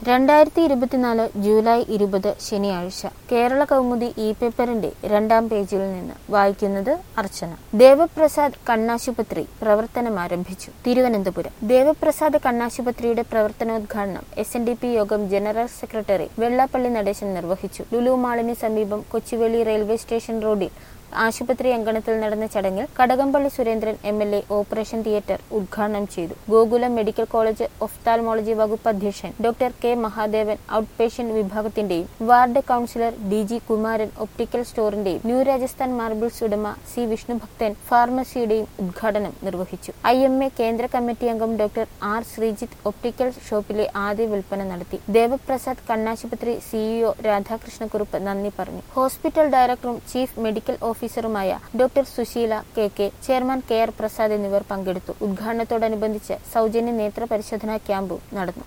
രണ്ടായിരത്തി ഇരുപത്തിനാല് ജൂലൈ ഇരുപത് ശനിയാഴ്ച കേരള കൗമുദി ഇ പേപ്പറിന്റെ രണ്ടാം പേജിൽ നിന്ന് വായിക്കുന്നത് അർച്ചന ദേവപ്രസാദ് കണ്ണാശുപത്രി പ്രവർത്തനം ആരംഭിച്ചു തിരുവനന്തപുരം ദേവപ്രസാദ് കണ്ണാശുപത്രിയുടെ പ്രവർത്തനോദ്ഘാടനം S N D P Yogam general secretary Vellappally Natesan നിർവഹിച്ചു ലുലു മാളിന് സമീപം കൊച്ചുവേളി റെയിൽവേ സ്റ്റേഷൻ റോഡിൽ ആശുപത്രി അങ്കണത്തിൽ നടന്ന ചടങ്ങിൽ Kadakampally Surendran M L A operation theatre ഉദ്ഘാടനം ചെയ്തു ഗോകുലം മെഡിക്കൽ കോളേജ് ഒഫ്താൽമോളജി വകുപ്പ് അധ്യക്ഷൻ doctor K Mahadevan out patient വിഭാഗത്തിന്റെയും ward councillor D G Kumaran optical സ്റ്റോറിന്റെയും ന്യൂ രാജസ്ഥാൻ മാർബിൾസ് ഉടമ സി വിഷ്ണുഭക്തൻ ഫാർമസിയുടെയും ഉദ്ഘാടനം നിർവഹിച്ചു ഐ എം എ കേന്ദ്ര കമ്മിറ്റി അംഗം ഡോക്ടർ ആർ ശ്രീജിത്ത് ഒപ്റ്റിക്കൽ ഷോപ്പിലെ ആദ്യ വിൽപ്പന നടത്തി ദേവപ്രസാദ് കണ്ണാശുപത്രി സിഇഒ രാധാകൃഷ്ണക്കുറുപ്പ് നന്ദി പറഞ്ഞു ഹോസ്പിറ്റൽ ഡയറക്ടറും ചീഫ് മെഡിക്കൽ ഓഫീസറുമായ doctor Susheela K K chairman K R Prasad എന്നിവർ പങ്കെടുത്തു ഉദ്ഘാടനത്തോടനുബന്ധിച്ച് സൗജന്യ നേത്ര പരിശോധനാ ക്യാമ്പും നടന്നു